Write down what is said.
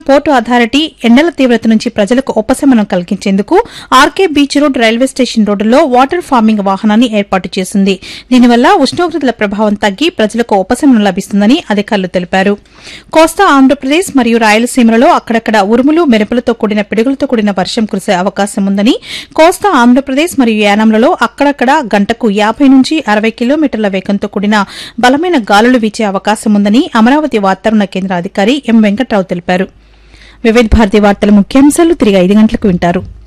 port authority ఎండల తీవ్రత నుంచి ప్రజలకు ఉపశమనం కలిగించేందుకు RK beach road railway station రోడ్డులో వాటర్ ఫార్మింగ్ వాహనాన్ని ఏర్పాటు చేసింది దీనివల్ల ఉష్ణోగ్రతల ప్రభావం తగ్గి ప్రజలకు ఉపశమనం లభిస్తుందని అధికారులు తెలిపారు కోస్తా ఆంధ్రప్రదేశ్ మరియు రాయలసీమలలో అక్కడక్కడ ఉరుములు మెరుపులతో కూడిన పిడుగులతో కూడిన వర్షం కురిసే అవకాశం ఉందని కోస్తా ఆంధ్రప్రదేశ్ మరియు యానాంలలో అక్కడక్కడ గంటకు యాభై నుంచి అరవై కిలోమీటర్ల వేగంతో కూడిన బలమైన గాలులు వీచే అవకాశం ఉందని అమరావతి వాతావరణ కేంద్ర అధికారి ఎం వెంకట్రావు తెలిపారు వివిధ భారతి వార్తల ముఖ్యాంశాలు తిరిగి ఐదు గంటలకు వింటారు